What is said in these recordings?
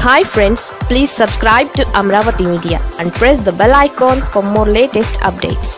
hi friends please subscribe to Amaravati media and press the bell icon for more latest updates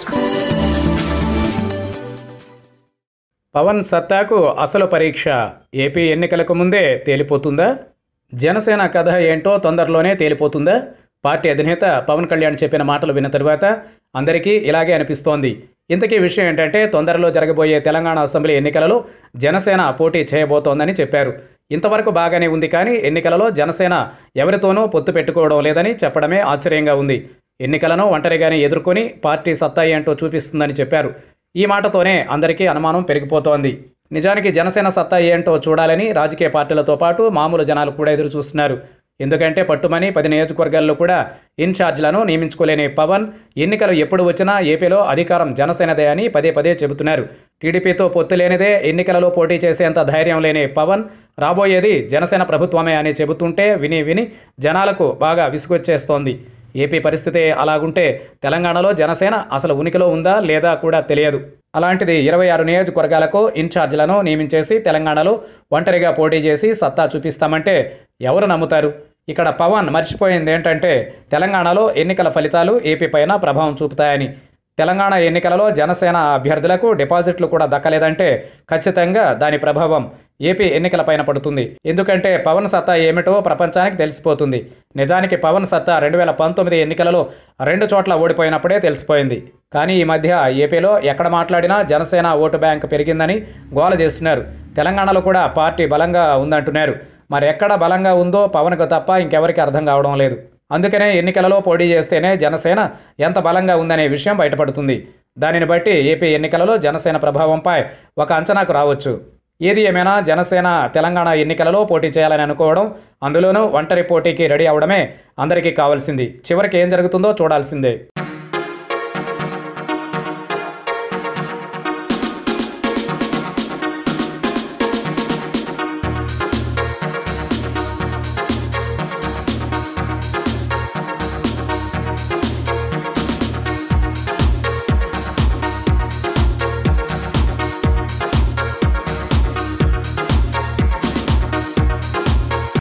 Pawan సత్తాకు అసలు పరీక్ష AP ఎన్నికలకు ముందే తేలిపోతుందా జనసేన కథ ఏంటో తొందరలోనే తేలిపోతుందా పార్టీ అధినేత పవన్ కళ్యాణ్ చెప్పిన మాటలు విన్న తరువాత అందరికీ ఇలాగే అనిపిస్తోంది ఇంతకీ విషయం ఏంటంటే తొందరలో జరగబోయే తెలంగాణ అసెంబ్లీ ఎన్నికలలో జనసేన పోటీ చేయబోతోందని చెప్పారు ఇంతవరకు బాగానే ఉంది కానీ ఎన్నికలలో జనసేన ఎవరితోనూ పొత్తు పెట్టుకోవడం లేదని చెప్పడమే ఆశ్చర్యంగా ఉంది ఎన్నికలను ఒంటరిగానే ఎదుర్కొని పార్టీ సత్తా ఏంటో చూపిస్తుందని చెప్పారు ఈ మాటతోనే అందరికీ అనుమానం పెరిగిపోతోంది నిజానికి జనసేన సత్తా ఏంటో చూడాలని రాజకీయ పార్టీలతో పాటు మామూలు జనాలు కూడా ఎదురు చూస్తున్నారు ఎందుకంటే పట్టుమని పది నియోజకవర్గాల్లో కూడా ఇన్ఛార్జ్లను నియమించుకోలేని పవన్ ఎన్నికలు ఎప్పుడు వచ్చినా ఏపీలో అధికారం జనసేనదే అని పదే పదే చెబుతున్నారు టీడీపీతో పొత్తు లేనిదే ఎన్నికలలో పోటీ చేసేంత ధైర్యం లేని పవన్ రాబోయేది జనసేన ప్రభుత్వమే అని చెబుతుంటే విని విని జనాలకు బాగా విసుగొచ్చేస్తోంది ఏపీ పరిస్థితి అలాగుంటే తెలంగాణలో జనసేన అసలు ఉనికిలో ఉందా లేదా కూడా తెలియదు అలాంటిది ఇరవై ఆరు నియోజకవర్గాలకు ఇన్ఛార్జీలను నియమించేసి తెలంగాణలో ఒంటరిగా పోటీ చేసి సత్తా చూపిస్తామంటే ఎవరు నమ్ముతారు ఇక్కడ పవన్ మర్చిపోయింది ఏంటంటే తెలంగాణలో ఎన్నికల ఫలితాలు ఏపీ పైన ప్రభావం చూపుతాయని తెలంగాణ ఎన్నికలలో జనసేన అభ్యర్థులకు డిపాజిట్లు కూడా దక్కలేదంటే ఖచ్చితంగా దాని ప్రభావం ఏపీ ఎన్నికలపైన పడుతుంది ఎందుకంటే పవన్ సత్తా ఏమిటో ప్రపంచానికి తెలిసిపోతుంది నిజానికి పవన్ సత్తా రెండు వేల పంతొమ్మిది ఎన్నికలలో రెండు చోట్ల ఓడిపోయినప్పుడే తెలిసిపోయింది కానీ ఈ మధ్య ఏపీలో ఎక్కడ మాట్లాడినా జనసేన ఓటు బ్యాంక్ పెరిగిందని గోల చేస్తున్నారు తెలంగాణలో కూడా పార్టీ బలంగా ఉందంటున్నారు మరి ఎక్కడ బలంగా ఉందో పవన్కు తప్ప ఇంకెవరికి అర్థం కావడం లేదు అందుకనే ఎన్నికలలో పోటీ చేస్తేనే జనసేన ఎంత బలంగా ఉందనే విషయం బయటపడుతుంది దానిని బట్టి ఏపీ ఎన్నికలలో జనసేన ప్రభావంపై ఒక అంచనాకు రావచ్చు ఏది ఏమైనా జనసేన తెలంగాణ ఎన్నికలలో పోటీ చేయాలని అనుకోవడం అందులోనూ ఒంటరి పోటీకి రెడీ అవడమే అందరికీ కావాల్సింది చివరికి ఏం జరుగుతుందో చూడాల్సిందే